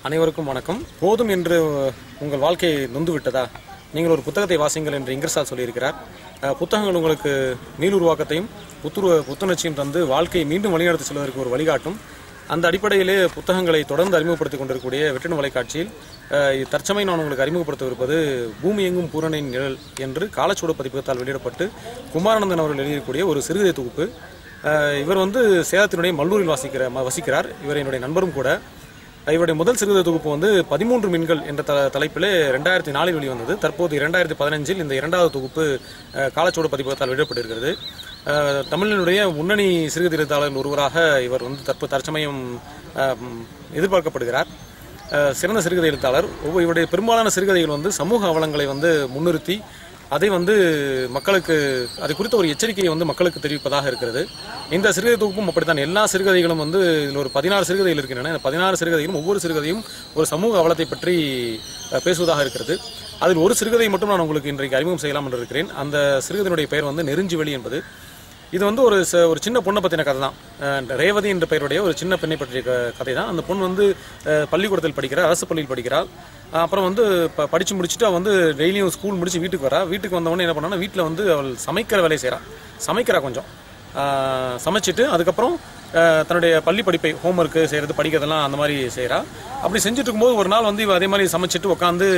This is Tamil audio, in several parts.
அனைவருக்கும் வணக்கம் போதும் என்று உங்கள் வாழ்க்கை நொந்து விட்டதா நீங்கள் ஒரு புத்தகத்தை வாசிங்கள் என்று இங்கிரசால் சொல்லியிருக்கிறார் அஹ், புத்தகங்கள் உங்களுக்கு மீளுருவாக்கத்தையும் புத்துரு புத்துணர்ச்சியும் தந்து வாழ்க்கையை மீண்டும் வழிநடத்தி செல்வதற்கு ஒரு வழிகாட்டும் அந்த அடிப்படையிலே புத்தகங்களை தொடர்ந்து அறிமுகப்படுத்திக் கொண்டிருக்கக்கூடிய வெற்றின வலைக்காட்சியில் அஹ், தற்சமயம் நான் உங்களுக்கு அறிமுகப்படுத்தவிருப்பது பூமி எங்கும் பூரணின் நிழல் என்று காலச்சூடு பதிப்பகத்தால் வெளியிடப்பட்டு குமாரானந்தன் அவர்கள் எழுதியிருக்கூடிய ஒரு சிறுகதை தொகுப்பு அஹ், இவர் வந்து சேலத்தினுடைய மல்லூரில் வாசிக்கிற ம- வசிக்கிறார் இவர் என்னுடைய நண்பரும் கூட இவருடைய முதல் சிறுகதை தொகுப்பு வந்து பதிமூன்று மீன்கள் என்ற த தலைப்பிலே ரெண்டாயிரத்தி நாலில் வெளிவந்தது தற்போது இரண்டாயிரத்தி பதினஞ்சில் இந்த இரண்டாவது தொகுப்பு அஹ், காலச்சோடு பதிப்பகத்தால் வெளியிடப்பட்டிருக்கிறது அஹ், தமிழினுடைய முன்னணி சிறுகதை எழுத்தாளர்கள் ஒருவராக இவர் வந்து தற்போது தற்சமயம் அஹ், ம், எதிர்பார்க்கப்படுகிறார் அஹ், சிறந்த சிறுகதை எழுத்தாளர் ஒவ்வொரு இவருடைய பெரும்பாலான சிறுகதைகள் வந்து சமூக அவலங்களை வந்து முன்னிறுத்தி அதை வந்து மக்களுக்கு அது குறித்த ஒரு எச்சரிக்கையை வந்து மக்களுக்கு தெரிவிப்பதாக இருக்கிறது இந்த சிறுகதை தொகுப்பும் அப்படித்தான் எல்லா சிறுகதைகளும் வந்து இதில் ஒரு பதினாறு சிறுகதைகள் இருக்கின்றன இந்த பதினாறு சிறுகதைகளும் ஒவ்வொரு சிறுகதையும் ஒரு சமூக அவலத்தை பற்றி அஹ், பேசுவதாக இருக்கிறது அதில் ஒரு சிறுகதை மட்டும் நான் உங்களுக்கு இன்றைக்கு அறிமுகம் செய்யலாம் என்று இருக்கிறேன் அந்த சிறுகதையினுடைய பெயர் வந்து நெருஞ்சி என்பது இது வந்து ஒரு ச- ஒரு சின்ன பொண்ணை பற்றின கதை தான் அஹ் ரேவதி என்ற பெயருடைய ஒரு சின்ன பெண்ணை பற்றிய க- கதை தான் அந்த பொண்ணு வந்து அஹ், பள்ளிக்கூடத்தில் படிக்கிறார் அரசு பள்ளியில் படிக்கிறாள் அஹ், அப்புறம் வந்து ப படித்து முடிச்சுட்டு அவள் வந்து டெய்லியும் ஸ்கூல் முடிச்சு வீட்டுக்கு வரா வீட்டுக்கு வந்தவொடனே என்ன பண்ணான்னா வீட்டில் வந்து அவள் சமைக்கிற வேலையை செய்கிறா சமைக்கிறா கொஞ்சம் அஹ், சமைச்சிட்டு அதுக்கப்புறம் அஹ், தன்னுடைய பள்ளி படிப்பை ஹோம்ஒர்க்கு செய்கிறது படிக்கிறதெல்லாம் அந்த மாதிரி செய்கிறா அப்படி செஞ்சுட்டு இருக்கும்போது ஒரு நாள் வந்து இவ அதே மாதிரி சமைச்சிட்டு உட்காந்து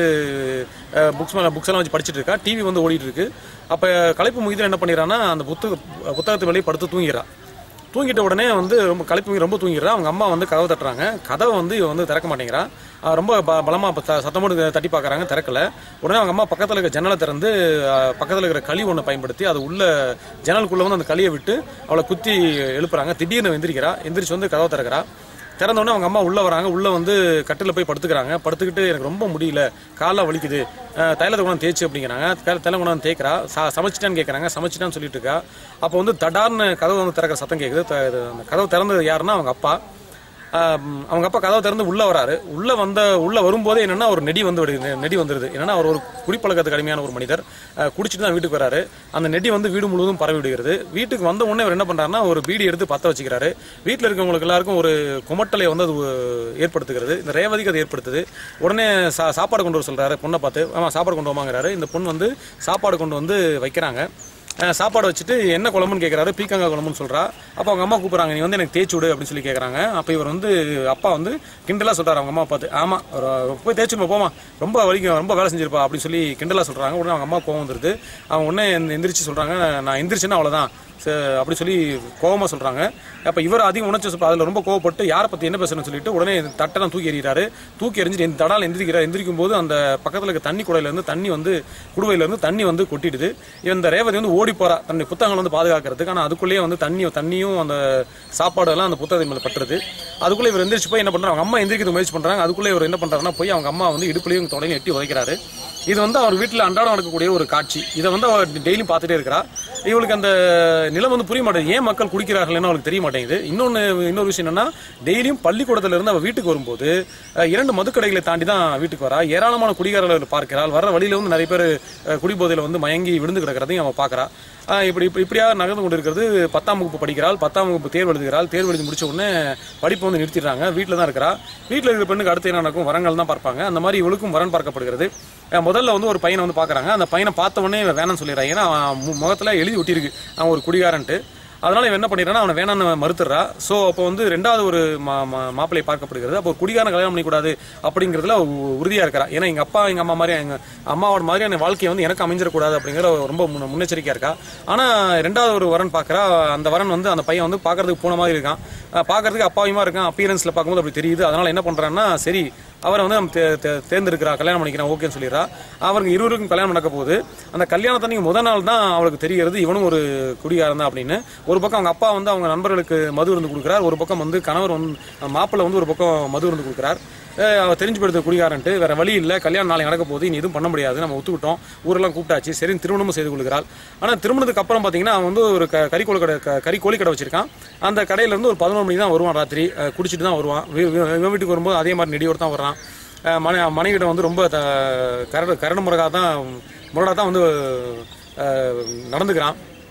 புக்ஸ் மேலே புக்ஸ் எல்லாம் வச்சு படிச்சிட்டு இருக்கா டிவி வந்து ஓடிட்டு இருக்கு அப்போ களைப்பு முகிதர் என்ன பண்ணிடுறான்னா அந்த புத்தக புத்தகத்து வெளியே படுத்து தூங்கிடுறா தூங்கிட்ட உடனே வந்து ரொம்ப களைப்பு முகி ரொம்ப தூங்கிடுறா அவங்க அம்மா வந்து கதவை தட்டுறாங்க கதவை வந்து இவ வந்து திறக்க மாட்டேங்கிறா அவ ரொம்ப ப பலமாக இப்போ சத்தமோடு தட்டி பார்க்குறாங்க திறக்கல உடனே அவங்க அம்மா பக்கத்தில் இருக்க ஜன்னலை திறந்து அஹ், பக்கத்தில் இருக்கிற களி ஒன்று பயன்படுத்தி அது உள்ள ஜன்னலுக்குள்ளே வந்து அந்த களியை விட்டு அவளை குத்தி எழுப்புறாங்க திடீர்னு எந்திரிக்கிறா எந்திரிச்சு வந்து கதவை திறக்கிறா திறந்த உடனே அவங்க அம்மா உள்ள வராங்க உள்ள வந்து கட்டில போய் படுத்துக்கிறாங்க படுத்துக்கிட்டு எனக்கு ரொம்ப முடியல காலைல வலிக்குது அஹ் தைலத்தை கொண்டாந்து தேய்ச்சி அப்படிங்கிறாங்க தைல தைலம் கொண்டாந்து தேய்க்கிறா ச சமைச்சிட்டான்னு கேட்குறாங்க சமைச்சிட்டான்னு சொல்லிட்டு இருக்கா அப்போ வந்து தடார்னு கதவு வந்து திறக்கிற சத்தம் கேட்குது த- இது அந்த கதவு திறந்தது யாருன்னா அவங்க அப்பா ஆஹ் அவங்க அப்பா கதவை திறந்து உள்ள வராரு உள்ள வந்த உள்ள வரும்போதே என்னன்னா ஒரு நெடி வந்து விடுது நெடி வந்துருது என்னன்னா அவர் ஒரு குடிப்பழக்கத்துக்கு அடிமையான ஒரு மனிதர் ஆஹ் குடிச்சிட்டு தான் வீட்டுக்கு வராரு அந்த நெடி வந்து வீடு முழுவதும் பரவி விடுகிறது வீட்டுக்கு வந்த உடனே அவர் என்ன பண்றாருன்னா ஒரு பீடி எடுத்து பத்த வச்சுக்கிறாரு வீட்டில் இருக்கவங்களுக்கு எல்லாருக்கும் ஒரு குமட்டலை வந்து அது உ- ஏற்படுத்துகிறது இந்த ரேவதிக்கு அது ஏற்படுத்துது உடனே சா சாப்பாடு கொண்டு வர சொல்றாரு பொண்ணை பார்த்து ஆமா சாப்பாடு கொண்டு வாங்கிறாரு இந்த பொண்ணு வந்து சாப்பாடு கொண்டு வந்து வைக்கிறாங்க அஹ் சாப்பாடு வச்சுட்டு என்ன குழம்புன்னு கேட்குறாரு பீக்கங்காய் குழம்புன்னு சொல்றா அப்போ அவங்க அம்மா கூப்பிட்றாங்க நீ வந்து எனக்கு தேய்ச்சி விடு அப்படின்னு சொல்லி கேட்குறாங்க அப்போ இவர் வந்து அப்பா வந்து கிண்டலாக சொல்றாரு அவங்க அம்மா பார்த்து ஆமாம் ஒரு- போய் தேய்ச்சிருப்பா போமா ரொம்ப வலிக்கும் ரொம்ப வேலை செஞ்சிருப்பா அப்படின்னு சொல்லி கிண்டலாக சொல்றாங்க உடனே அவங்க அம்மா கோவம் வந்துருது அவங்க உடனே எந்த- எந்திரிச்சு சொல்றாங்க நான் எந்திரிச்சேன்னா அவ்வளோதான் ச- அப்படி சொல்லி கோவமா சொல்றாங்க அப்ப இவர் அதிகம் உணர்ச்சி சொல்ற அதுல ரொம்ப கோவப்பட்டு யாரை பத்தி என்ன பேசணும்னு சொல்லிட்டு உடனே தட்டெல்லாம் தூக்கி எறிகிறாரு தூக்கி எறிஞ்சிட்டு இந்த தடால் எந்திரிக்கிறார் எந்திரிக்கும் போது அந்த பக்கத்துல இருக்க தண்ணி குடையில இருந்து தண்ணி வந்து குடுவையில இருந்து தண்ணி வந்து கொட்டிடுது இந்த ரேவதி வந்து ஓடி போறா தன்னுடைய புத்தகங்கள் வந்து பாதுகாக்கிறதுக்கு ஆனா அதுக்குள்ளேயே வந்து தண்ணி தண்ணியும் அந்த சாப்பாடு எல்லாம் அந்த புத்தகத்தின் மேல பட்டுருது அதுக்குள்ள இவர் எந்திரிச்சு போய் என்ன பண்றாங்க அவங்க அம்மா எந்திரிக்கிறது முயற்சி பண்றாங்க அதுக்குள்ள இவர் என்ன பண்றாருன்னா போய் அவங்க அம்மா வந்து இடுப்புலையும் தொடையும் எட்டி உதைக்கிறாரு இது வந்து அவர் வீட்டில் அன்றாடம் நடக்கக்கூடிய ஒரு காட்சி இதை வந்து அவர் டெய்லியும் பார்த்துட்டே இருக்கிறா இவளுக்கு அந்த நிலம் வந்து புரிய மாட்டேங்குது ஏன் மக்கள் குடிக்கிறார்கள்னு அவளுக்கு தெரிய மாட்டேங்குது இன்னொன்று இன்னொரு விஷயம் என்னன்னா டெய்லியும் பள்ளிக்கூடத்துல இருந்து அவள் வீட்டுக்கு வரும்போது அஹ், இரண்டு மதுக்கடைகளை தாண்டி தான் வீட்டுக்கு வரா ஏராளமான குடிகாரர்கள் பார்க்கிறாள் வர வழியில வந்து நிறைய பேர் குடிபோதையில் வந்து மயங்கி விழுந்து கிடக்கிறதையும் அவள் பார்க்கறா ஆஹ் இப்படி இப்படி இப்படியாக நகர்ந்து கொண்டு இருக்கிறது பத்தாம் வகுப்பு படிக்கிறாள் பத்தாம் வகுப்பு தேர்வு எழுதுகிறாள் தேர்வு எழுதி முடிச்ச உடனே படிப்பை வந்து நிறுத்திடுறாங்க வீட்டில் தான் இருக்கிறா வீட்டில் இருக்கிற பெண்ணுக்கு அடுத்து என்ன நடக்கும் வரங்கள் தான் பார்ப்பாங்க அந்த மாதிரி இவளுக்கும் வரன் பார்க்கப்படுகிறது ஆஹ் முதல்ல வந்து ஒரு பையனை வந்து பார்க்குறாங்க அந்த பையனை பார்த்த உடனே இவன் வேணாம்னு சொல்லிடுறாங்க ஏன்னா அவன் மு- முகத்துல எழுதி ஒட்டியிருக்கு அவன் ஒரு குடிகாரன்ட்டு அதனால இவன் என்ன பண்ணிடுறான்னா அவனை வேணான்னு மறுத்துறா ஸோ அப்போ வந்து ரெண்டாவது ஒரு மா மா- மாப்பிள்ளை பார்க்கப்படுகிறது அப்போ ஒரு குடிகாரன் கல்யாணம் பண்ணிக்கூடாது அப்படிங்கிறதுல உ- உறுதியா இருக்கிறா ஏன்னா எங்க அப்பா எங்க அம்மா மாதிரி எங்க அம்மாவோட மாதிரியான வாழ்க்கையை வந்து எனக்கு அமைஞ்சிடக்கூடாது அப்படிங்கிற ரொம்ப முன்ன- முன்னெச்சரிக்கையா இருக்கா ஆனா ரெண்டாவது ஒரு வரன் பார்க்கறா அந்த வரன் வந்து அந்த பையன் வந்து பார்க்கறதுக்கு போன மாதிரி இருக்கான் அஹ் பார்க்கறதுக்கு அப்பாவியமா இருக்கான் அப்பியரன்ஸ்ல பார்க்கும்போது அப்படி தெரியுது அதனால என்ன பண்றான்னா சரி அவரை வந்து நம்ம தே- தே- தேர்ந்தெடுக்கிறா கல்யாணம் பண்ணிக்கிறேன் ஓகேன்னு சொல்லிடுறா அவருக்கு இருவருக்கும் கல்யாணம் நடக்க போகுது அந்த கல்யாணத்தன்னைக்கு முத நாள் தான் அவளுக்கு தெரிகிறது இவனும் ஒரு குடிகாரன் தான் அப்படின்னு ஒரு பக்கம் அவங்க அப்பா வந்து அவங்க நண்பர்களுக்கு மது இருந்து கொடுக்குறார் ஒரு பக்கம் வந்து கணவர் வந்து மாப்பிள்ளை வந்து ஒரு பக்கம் மது இருந்து கொடுக்குறார் அஹ் அவ தெரிஞ்சு போயிடுது குடிகாரன்ட்டு வேற வழி இல்லை கல்யாணம் நாளை நடக்க போகுது இனி எதுவும் பண்ண முடியாது நம்ம ஒத்துக்கிட்டோம் ஊரெல்லாம் கூப்பிட்டாச்சு சரி திருமணமும் செய்து கொள்கிறாள் ஆனால் திருமணத்துக்கு அப்புறம் பார்த்தீங்கன்னா அவன் வந்து ஒரு க கறிக்கோழி கடை க- கறி கோழி கடை வச்சிருக்கான் அந்த கடையில இருந்து ஒரு பதினொரு மணி தான் வருவான் ராத்திரி அஹ் குடிச்சிட்டு தான் வருவான் வீ- வீ- இவன் வீட்டுக்கு வரும்போது அதே மாதிரி நெடியோடு தான் வர்றான் அஹ் மனை மனைவியிடம் வந்து ரொம்ப த- கரடு கரடு முறையாக தான் முரடாக தான் வந்து அஹ், நடந்துக்கிறான்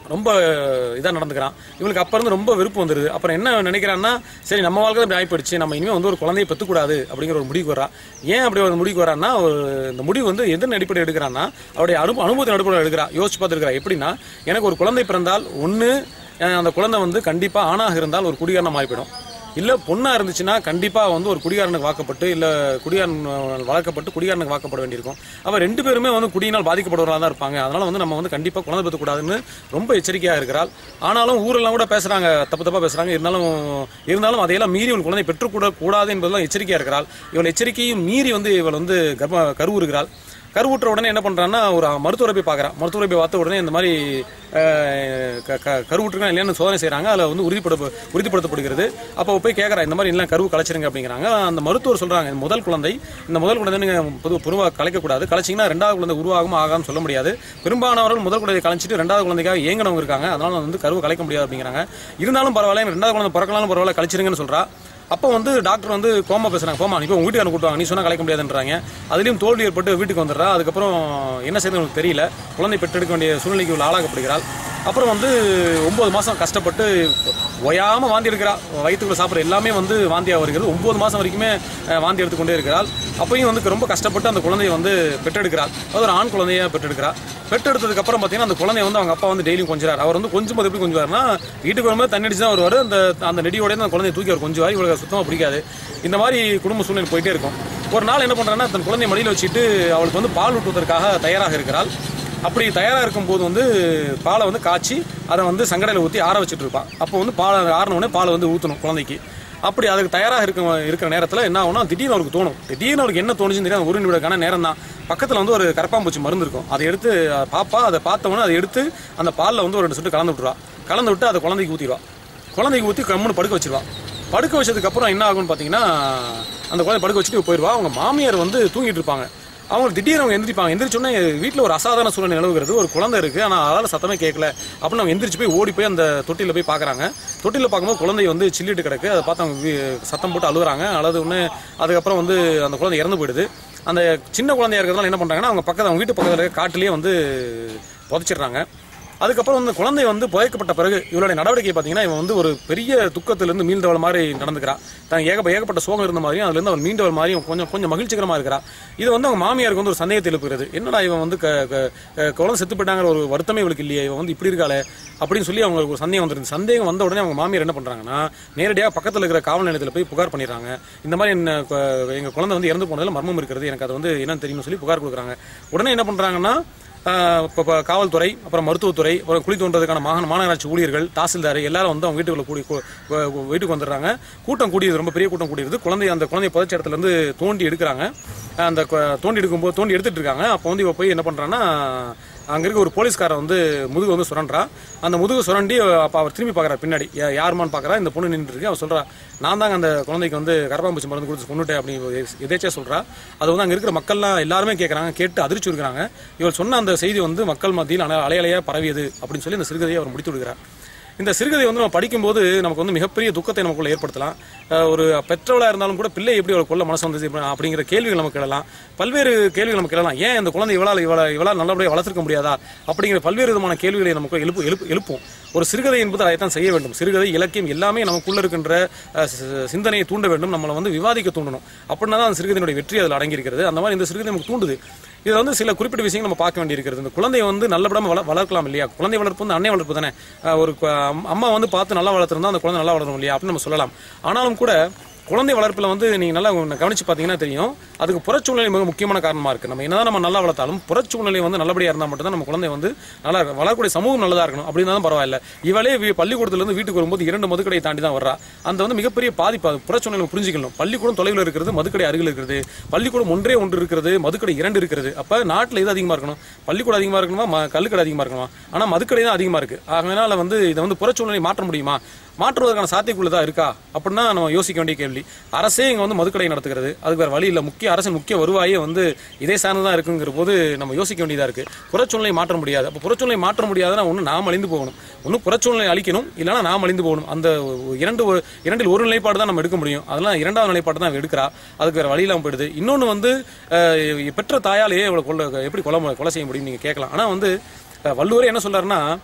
ரொம்ப இதாக நடந்துக்கிறான் இவளுக்கு அப்ப இருந்து ரொம்ப விருப்பம் வந்துருது அப்புறம் என்ன நினைக்கிறான்னா சரி நம்ம வாழ்க்கை தான் இப்படி ஆகிப்போயிடுச்சு நம்ம இனிமேல் வந்து ஒரு குழந்தையை பெற்றுக்கூடாது அப்படிங்கிற ஒரு முடிவுக்கு வரா ஏன் அப்படி ஒரு முடிவுக்கு வரான்னா ஒரு இந்த முடிவு வந்து எதன் அடிப்படை எடுக்கிறான்னா அவருடைய அனு அனுபவத்தின் அடிப்படை எடுக்கிறா யோசிச்சு பார்த்துருக்கிறா எப்படின்னா எனக்கு ஒரு குழந்தை பிறந்தால் ஒன்று அந்த குழந்தை வந்து கண்டிப்பாக ஆணாக இருந்தால் ஒரு குடிகாரனாக மாறிவிடும் இல்லை பொண்ணாக இருந்துச்சுன்னா கண்டிப்பாக வந்து ஒரு குடிகாரனுக்கு வாக்கப்பட்டு இல்லை குடிகாரன் அஹ், வளர்க்கப்பட்டு குடிகாரனுக்கு வாக்கப்பட வேண்டியிருக்கும் அப்போ ரெண்டு பேருமே வந்து குடியினால் பாதிக்கப்படுறவர்களாக தான் இருப்பாங்க அதனால வந்து நம்ம வந்து கண்டிப்பாக குழந்தை பெற்றக்கூடாதுன்னு ரொம்ப எச்சரிக்கையாக இருக்கிறாள் ஆனாலும் ஊரெல்லாம் கூட பேசுகிறாங்க தப்பு தப்பாக பேசுகிறாங்க இருந்தாலும் இருந்தாலும் அதையெல்லாம் மீறி இவள் குழந்தை பெற்றுக்கூட கூடாது என்பதெல்லாம் எச்சரிக்கையாக இருக்கிறாள் இவள் எச்சரிக்கையும் மீறி வந்து இவள் வந்து கர்ப்ப கருவுறுகிறாள் கருவுற்ற உடனே என்ன பண்றான்னா ஒரு மருத்துவரை போய் பார்க்குறான் மருத்துவரை போய் பார்த்த உடனே இந்த மாதிரி அஹ், க- க- கருவுற்றுக்கா இல்லையான்னு சோதனை செய்கிறாங்க அதில் வந்து உறுதிப்பட உறுதிப்படுத்தப்படுகிறது அப்போ போய் கேட்குறா இந்த மாதிரி எல்லாம் கருவு கலைச்சிருங்க அப்படிங்கிறாங்க அந்த மருத்துவர் சொல்கிறாங்க இந்த முதல் குழந்தை இந்த முதல் குழந்தை நீங்கள் பொது பொதுவாக கலைக்கக்கூடாது கலைச்சிங்கன்னா ரெண்டாவது குழந்தை உருவாகும் ஆகாமல் சொல்ல முடியாது பெரும்பாலானவர்கள் முதல் குழந்தையை கலைச்சிட்டு ரெண்டாவது குழந்தைக்காக ஏங்கினவங்க இருக்காங்க அதனால வந்து கருவு கலைக்க முடியாது அப்படிங்கிறாங்க இருந்தாலும் பரவாயில்ல எனக்கு ரெண்டாவது குழந்தை பிறக்கலாலும் பரவாயில்ல கழிச்சிருங்கன்னு சொல்றா அப்போ வந்து டாக்டர் வந்து கோமா பேசுறாங்க கோமா நீ போய் உங்க வீட்டுக்கு கூட்டுவாங்க நீ சொன்னா கலைக்க முடியாதுன்றாங்க அதுலயும் தோல்வி ஏற்பட்டு வீட்டுக்கு வந்துடுறா அதுக்கப்புறம் என்ன செய்யறது எனக்கு தெரியல குழந்தை பெற்றெடுக்க வேண்டிய சூழ்நிலைக்கு இவள் ஆளாக்கப்படுகிறாள் அப்புறம் வந்து ஒன்பது மாசம் கஷ்டப்பட்டு ஒயாம வாந்தி எடுக்கிறா வயிற்றுக்குள்ள சாப்பிட்ற எல்லாமே வந்து வாந்தியாக வருகிறது ஒன்பது மாசம் வரைக்குமே அஹ், வாந்தி எடுத்துக்கொண்டே இருக்கிறாள் அப்பயும் வந்து ரொம்ப கஷ்டப்பட்டு அந்த குழந்தையை வந்து பெற்றெடுக்கிறாள் அது ஒரு ஆண் குழந்தைய பெற்றெடுக்கிறா பெற்றெடுத்ததுக்கு அப்புறம் பார்த்தீங்கன்னா அந்த குழந்தைய வந்து அவங்க அப்பா வந்து டெய்லியும் கொஞ்சிறார் அவர் வந்து கொஞ்சம் போது எப்படி கொஞ்சுவார்னா வீட்டுக்கு வரும்போது தண்ணி அடிச்சு தான் வருவார் அந்த அந்த நெடியோட அந்த குழந்தைய தூக்கி அவர் கொஞ்சுவார் இவளுக்கு சுத்தமாக பிடிக்காது இந்த மாதிரி குடும்ப சூழ்நிலை போயிட்டே இருக்கும் ஒரு நாள் என்ன பண்றான்னா தன் குழந்தைய மடியில் வச்சுட்டு அவளுக்கு வந்து பால் ஊட்டுவதற்காக தயாராக இருக்கிறாள் அப்படி தயாராக இருக்கும்போது வந்து பாலை வந்து காய்ச்சி அதை வந்து சங்கடையில் ஊற்றி ஆற வச்சுட்டு இருப்பான் அப்போ வந்து பால் ஆறின உடனே பாலை வந்து ஊற்றணும் குழந்தைக்கு அப்படி அதுக்கு தயாராக இருக்க இருக்கிற நேரத்தில் என்ன ஆகும்னா திடீர்னு அவருக்கு தோணும் திடீர்னு அவருக்கு என்ன தோணுச்சுன்னு தெரியாது ஒரு நிமிடக்கான நேரம் தான் பக்கத்தில் வந்து ஒரு கரப்பாம்பூச்சி மருந்து இருக்கும் அதை எடுத்து அஹ், பாப்பா அதை பார்த்தவொன்னே அதை எடுத்து அந்த பாலில் வந்து ஒரு ரெண்டு சொட்டு கலந்து விட்டுருவா கலந்து விட்டு அதை குழந்தைக்கு ஊற்றிடுவா குழந்தைக்கு ஊற்றி கம்முன்னு படுக்க வச்சிருவா படுக்க வச்சதுக்கு அப்புறம் என்ன ஆகும்னு பார்த்தீங்கன்னா அந்த குழந்தை படுக்க வச்சுட்டு போயிடுவா அவங்க மாமியார் வந்து தூங்கிட்டு இருப்பாங்க அவங்க திடீர்னு அவங்க எந்திரிப்பாங்க எந்திரிச்சோன்னே வீட்டில் ஒரு அசாதாரண சூழ்நிலை நிலவுகிறது ஒரு குழந்தை இருக்கு ஆனால் அதால சத்தமே கேட்கல அப்படின்னு அவங்க எந்திரிச்சு போய் ஓடி போய் அந்த தொட்டியில் போய் பார்க்குறாங்க தொட்டியில் பார்க்கும்போது குழந்தை வந்து சில்லிட்டு கிடக்கு அதை பார்த்து அவங்க வீ- சத்தம் போட்டு அழுகுறாங்க அழுது உடனே அதுக்கப்புறம் வந்து அந்த குழந்தை இறந்து போயிடுது அந்த சின்ன குழந்தையா இருக்கிறதுனால என்ன பண்ணுறாங்கன்னா அவங்க பக்கத்து அவங்க வீட்டு பக்கத்தில் இருக்க காட்டிலேயே வந்து புதைச்சிடுறாங்க அதுக்கப்புறம் வந்து குழந்தை வந்து புதைக்கப்பட்ட பிறகு இவளுடைய நடவடிக்கை பார்த்தீங்கன்னா இவன் வந்து ஒரு பெரிய துக்கத்திலிருந்து மீண்டவள் மாதிரி நடந்துக்கிறா தான் ஏக ஏகப்பட்ட சோகம் இருந்த மாதிரியும் அதுலேருந்து அவன் மீண்டவள் மாதிரியும் கொஞ்சம் கொஞ்சம் மகிழ்ச்சிகரமாக இருக்கிறா இது வந்து அவங்க மாமியாருக்கு வந்து ஒரு சந்தேகத்தை எழுப்புகிறது என்னடா இவன் வந்து க- க- க- குழந்தை செத்து போயிட்டாங்கிற ஒரு வருத்தமே இவளுக்கு இல்லையே இவன் வந்து இப்படி இருக்காளே அப்படின்னு சொல்லி அவங்களுக்கு ஒரு சந்தேகம் வந்துருது சந்தேகம் வந்த உடனே அவங்க மாமியார் என்ன பண்ணுறாங்கன்னா நேரடியாக பக்கத்தில் இருக்கிற காவல் நிலையத்தில் போய் புகார் பண்ணிடுறாங்க இந்த மாதிரி என்ன கு- எங்க குழந்தை வந்து இறந்து போனதில் மர்மம் இருக்கிறது எனக்கு அது வந்து என்னன்னு தெரியும்னு சொல்லி புகார் கொடுக்குறாங்க உடனே என்ன பண்ணுறாங்கன்னா இப்போ இப்போ காவல்துறை அப்புறம் மருத்துவத்துறை அப்புறம் குழி தோன்றதுக்கான மாகாண மாநகராட்சி ஊழியர்கள் தாசில்தார் எல்லாரும் வந்து அவங்க வீட்டுக்குள்ள கூடி கூ- கூ- வீட்டுக்கு வந்துடுறாங்க கூட்டம் கூடியது ரொம்ப பெரிய கூட்டம் கூடியது குழந்தை அந்த குழந்தைய புதைச்ச இடத்துல இருந்து தோண்டி எடுக்கிறாங்க அந்த கு- தோண்டி எடுக்கும்போது தோண்டி எடுத்துட்டு இருக்காங்க அப்போ வந்து இவ போய் என்ன பண்றான்னா அங்க இருக்க ஒரு போலீஸ்காரன் வந்து முதுகு வந்து சுரண்டா அந்த முதுகு சுரண்டி அப்போ அவர் திரும்பி பார்க்கறாரு பின்னாடி யா- யாருமான்னு பார்க்கறா இந்த பொண்ணு நின்றுட்டு இருக்கு அவன் சொல்றா நான் தாங்க அந்த குழந்தைக்கு வந்து கரப்பாம்பூச்சி மருந்து கொடுத்து கொண்டுட்டேன் அப்படின்னு எதேச்சா சொல்றா அது வந்து அங்க இருக்கிற மக்கள்லாம் எல்லாருமே கேட்கறாங்க கேட்டு அதிர்ச்சி இருக்கிறாங்க இவர் சொன்ன அந்த செய்தி வந்து மக்கள் மத்தியில் அல- அலையலையா பரவியது அப்படின்னு சொல்லி இந்த சிறுகதையை அவர் முடித்து விடுகிறார் இந்த சிறுகதை வந்து நம்ம படிக்கும்போது நமக்கு வந்து மிகப்பெரிய துக்கத்தை நமக்குள்ள ஏற்படுத்தலாம் அஹ் ஒரு பெற்றவளா இருந்தாலும் கூட பிள்ளை எப்படி அவளை கொள்ள மனசு வந்தது இப்படி அப்படிங்கிற கேள்விகள் நமக்கு எழலாம் பல்வேறு கேள்விகள் நமக்கு எழலாம் ஏன் இந்த குழந்தை இவளால் இவளை இவளால் நல்லபடியாக வளர்த்துக்க முடியாதா அப்படிங்கிற பல்வேறு விதமான கேள்விகளை நமக்கு எழுப்பு எழுப்பு எழுப்பும் ஒரு சிறுகதை என்பது அதைத்தான் செய்ய வேண்டும் சிறுகதை இலக்கியம் எல்லாமே நமக்குள்ள இருக்கின்ற அஹ், சி- சிந்தனையை தூண்ட வேண்டும் நம்மளை வந்து விவாதிக்க தூண்டணும் அப்படின்னா தான் அந்த சிறுகதையினுடைய வெற்றி அதில் அடங்கியிருக்கிறது அந்த மாதிரி இந்த சிறுகதை நமக்கு தூண்டுது இதில் வந்து சில குறிப்பிட்ட விஷயங்கள் நம்ம பார்க்க வேண்டியிருக்கிறது இந்த குழந்தையை வந்து நல்லபடியாக வள வளர்க்கலாம் இல்லையா குழந்தை வளர்ப்பு வந்து அன்னை வளர்ப்பு தானே அஹ் ஒரு கு- அம்- அம்மா வந்து பார்த்து நல்லா வளர்த்துருந்தா அந்த குழந்தை நல்லா வளரும் இல்லையா அப்படின்னு நம்ம சொல்லலாம் ஆனாலும் கூட குழந்தை வளர்ப்பில் வந்து நீங்கள் நல்லா ஒண்ணு கவனிச்சு பார்த்தீங்கன்னா தெரியும் அதுக்கு புறச்சூழ்நிலை மிக முக்கியமான காரணமாக இருக்குது நம்ம என்னதான் நம்ம நல்லா வளர்த்தாலும் புறச்சூழ்நிலை வந்து நல்லபடியாக இருந்தால் மட்டும்தான் நம்ம குழந்தை வந்து நல்லா இருக்கும். வளரக்கூடிய சமூகம் நல்லதாக இருக்கணும் அப்படின்னு தான் பரவாயில்ல இவளே வீ- பள்ளிக்கூடத்துலேருந்து வீட்டுக்கு வரும்போது இரண்டு மதுக்கடையை தாண்டி தான் வர்றா அந்த வந்து மிகப்பெரிய பாதிப்பு அது புறச்சூழ்நிலை புரிஞ்சுக்கணும் பள்ளிக்கூடம் தொலைவில் இருக்கிறது மதுக்கடை அருகில் இருக்கிறது பள்ளிக்கூடம் ஒன்றே ஒன்று இருக்கிறது மதுக்கடை இரண்டு இருக்கிறது அப்போ நாட்டில் எது அதிகமாக இருக்கணும் பள்ளிக்கூடம் அதிகமாக இருக்கணுமா ம- கள்ளுக்கடை அதிகமாக இருக்கணுமா ஆனால் மதுக்கடை தான் அதிகமாக இருக்குது அதனால வந்து இதை வந்து புறச்சூழ்நிலை மாற்ற முடியுமா மாற்றுவதற்கான சாத்தியக்குள்ளதா இருக்கா அப்படின்னா நம்ம யோசிக்க வேண்டிய கேள்வி அரசே இங்க வந்து மதுக்கடை நடத்துகிறது அதுக்கு வேற வழி இல்லை முக்கிய அரசின் முக்கிய வருவாயே வந்து இதே சார்ந்துதான் இருக்குங்கிற போது நம்ம யோசிக்க வேண்டியதா இருக்கு புறச்சூழ்நிலை மாற்ற முடியாது அப்போ புறச்சூழ்நிலை மாற்ற முடியாதுன்னா ஒன்று நாம் அழிந்து போகணும் ஒன்று புறச்சூழ்நிலை அழிக்கணும் இல்லைன்னா நாம் அழிந்து போகணும் அந்த இரண்டு ஒரு- இரண்டில் ஒரு நிலைப்பாடு தான் நம்ம எடுக்க முடியும் அதெல்லாம் இரண்டாவது நிலைப்பாடு தான் அவ எடுக்கிறா அதுக்கு வேற வழி இல்லாமல் போயிடுது இன்னொன்று வந்து அஹ், பெற்ற தாயாலேயே இவ்வளோ கொள்ள எப்படி கொலை கொலை செய்ய முடியும் நீங்க கேட்கலாம் ஆனால் வந்து அஹ், வள்ளுவரே என்ன சொல்றாருன்னா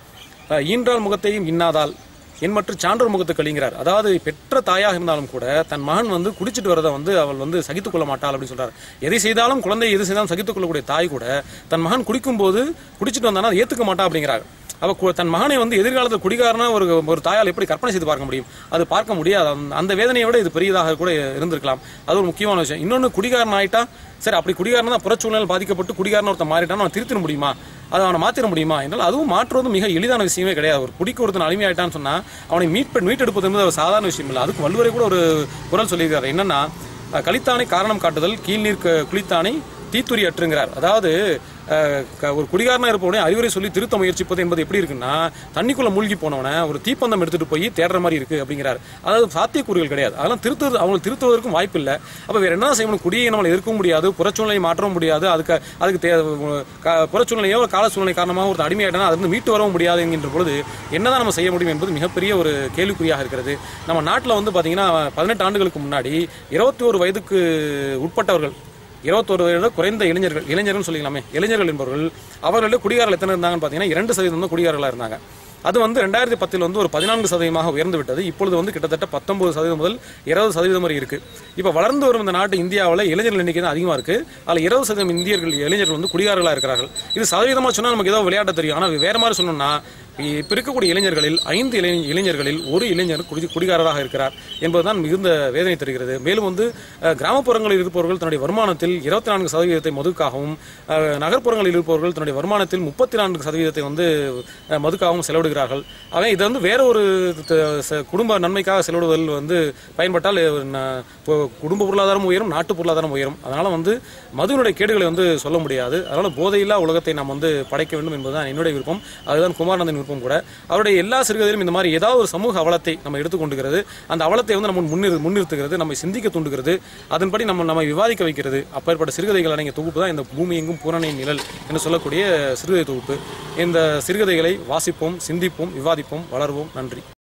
அஹ், ஈன்றால் முகத்தையும் இன்னாதால் என் மற்றும் சான்றோர் முகத்து கழிங்கிறார் அதாவது பெற்ற தாயாக இருந்தாலும் கூட தன் மகன் வந்து குடிச்சிட்டு வரதை வந்து அவள் வந்து சகித்துக் கொள்ள மாட்டாள் அப்படின்னு சொல்றாரு எதை செய்தாலும் குழந்தை எது செய்தாலும் சகித்துக் கொள்ளக்கூடிய தாய் கூட தன் மகன் குடிக்கும்போது குடிச்சிட்டு வந்தானா அதை ஏத்துக்க மாட்டா அப்படிங்கிறாங்க அவ கு- தன் மகனை வந்து எதிர்காலத்தில் குடிகாரனா ஒரு ஒரு தாயால் எப்படி கற்பனை செய்து பார்க்க முடியும் அது பார்க்க முடியாது அந்த- அந்த வேதனையை விட இது பெரியதாக கூட இருந்திருக்கலாம் அது ஒரு முக்கியமான விஷயம் இன்னொன்று குடிகாரன் ஆயிட்டா சரி அப்படி குடிகாரன் தான் புறச்சூழல் பாதிக்கப்பட்டு குடிகாரன் ஒருத்தன் மாறிட்டான் அவன் திருத்திட முடியுமா அதை அவனை மாத்திர முடியுமா என்றால் அதுவும் மாற்றுவது மிக எளிதான விஷயமே கிடையாது ஒரு குடிக்கு ஒருத்தன் அடிமையாயிட்டான்னு சொன்னா அவனை மீட் மீட்டெடுப்பது என்பது ஒரு சாதாரண விஷயம் இல்லை அதுக்கு வள்ளுவரை கூட ஒரு குரல் சொல்லியிருக்காரு என்னன்னா அஹ், கலித்தானை காரணம் காட்டுதல் கீழ்நீர் க- குளித்தானை தீத்துரி அற்றுங்கிறார் அதாவது அஹ், க- ஒரு குடிகாரனா இருப்பவனே அறிவுரை சொல்லி திருத்த முயற்சிப்பது என்பது எப்படி இருக்குன்னா தண்ணிக்குள்ள மூழ்கி போனவனை ஒரு தீப்பந்தம் எடுத்துட்டு போய் தேடுற மாதிரி இருக்கு அப்படிங்கிறார் அதாவது சாத்தியக்கூறுகள் கிடையாது அதெல்லாம் திருத்துவது அவங்க திருத்துவதற்கும் வாய்ப்பு இல்லை அப்ப வேற என்ன செய்யணும் குடியை நம்மளை எதிர்க்கவும் முடியாது புறச்சூழ்நிலையை மாற்றவும் முடியாது அதுக்கு அதுக்கு தே- க- புறச்சூழ்நிலையோ கால சூழ்நிலை காரணமாக ஒரு அடிமையாயிட்டா அது வந்து மீட்டு வரவும் முடியாது என்கின்ற பொழுது என்னதான் நம்ம செய்ய முடியும் என்பது மிகப்பெரிய ஒரு கேள்விக்குறியாக இருக்கிறது நம்ம நாட்டில் வந்து பாத்தீங்கன்னா பதினெட்டு ஆண்டுகளுக்கு முன்னாடி இருபத்தி ஒரு வயதுக்கு உட்பட்டவர்கள் இருபத்தோரு வயது குறைந்த இளைஞர்கள் இளைஞர்கள் சொல்லிக்கலாமே இளைஞர்கள் என்பவர்கள் அவர்களில் குடிகாரர்கள் எத்தனை இருந்தாங்கன்னு பார்த்தீங்கன்னா இரண்டு சதவீதம் தான் குடிகாரர்களாக இருந்தாங்க அது வந்து ரெண்டாயிரத்தி பத்தில் வந்து ஒரு பதினான்கு சதவீதமாக உயர்ந்து விட்டது இப்பொழுது வந்து கிட்டத்தட்ட பத்தொன்பது சதவீதம் முதல் இருபது சதவீதம் வரை இருக்கு இப்போ வளர்ந்து வரும் இந்த நாட்டு இந்தியாவில் இளைஞர்கள் எண்ணிக்கை தான் அதிகமாக இருக்கு அதில் இருபது சதவீதம் இந்தியர்கள் இளைஞர்கள் வந்து குடிகாரர்களாக இருக்கிறார்கள் இது சதவீதமாக சொன்னால் நமக்கு ஏதோ விளையாட்ட தெரியும் ஆனால் வேற மாதிரி சொன்னோம்னா இப்போ இருக்கக்கூடிய இளைஞர்களில் ஐந்து இளை இளைஞர்களில் ஒரு இளைஞர் குடி குடிகாரராக இருக்கிறார் என்பதுதான் மிகுந்த வேதனை தருகிறது மேலும் வந்து அஹ், கிராமப்புறங்களில் இருப்பவர்கள் தன்னுடைய வருமானத்தில் இருபத்தி நான்கு சதவீதத்தை மதுக்காகவும் அஹ், நகர்ப்புறங்களில் இருப்பவர்கள் தன்னுடைய வருமானத்தில் முப்பத்தி நான்கு சதவீதத்தை வந்து அஹ், மதுக்காகவும் செலவிடுகிறார்கள் ஆக இது வந்து வேற ஒரு த- ச- குடும்ப நன்மைக்காக செலவிடுவதில் வந்து பயன்பட்டால் அஹ், ந- இப்போ குடும்ப பொருளாதாரம் உயரும் நாட்டு பொருளாதாரம் உயரும் அதனால வந்து மதுவினுடைய கேடுகளை வந்து சொல்ல முடியாது அதனால போதையில்லா உலகத்தை நாம் வந்து படைக்க வேண்டும் என்பதுதான் என்னுடைய விருப்பம் அதுதான் குமாரநந்தன் விருப்பம் கூட அவருடைய எல்லா சிறுகதையிலும் இந்த மாதிரி ஏதாவது ஒரு சமூக அவலத்தை நம்ம எடுத்துக்கொண்டுகிறது அந்த அவலத்தை வந்து நம்ம முன்னிறு முன்னிறுத்துகிறது நம்மை சிந்திக்க தூண்டுகிறது அதன்படி நம்ம நம்ம விவாதிக்க வைக்கிறது அப்பேற்பட்ட சிறுகதைகள் அடங்கிய தொகுப்பு தான் இந்த பூமி எங்கும் பூரணையின் நிழல் என்று சொல்லக்கூடிய சிறுகதை தொகுப்பு இந்த சிறுகதைகளை வாசிப்போம் சிந்திப்போம் விவாதிப்போம் வளர்வோம் நன்றி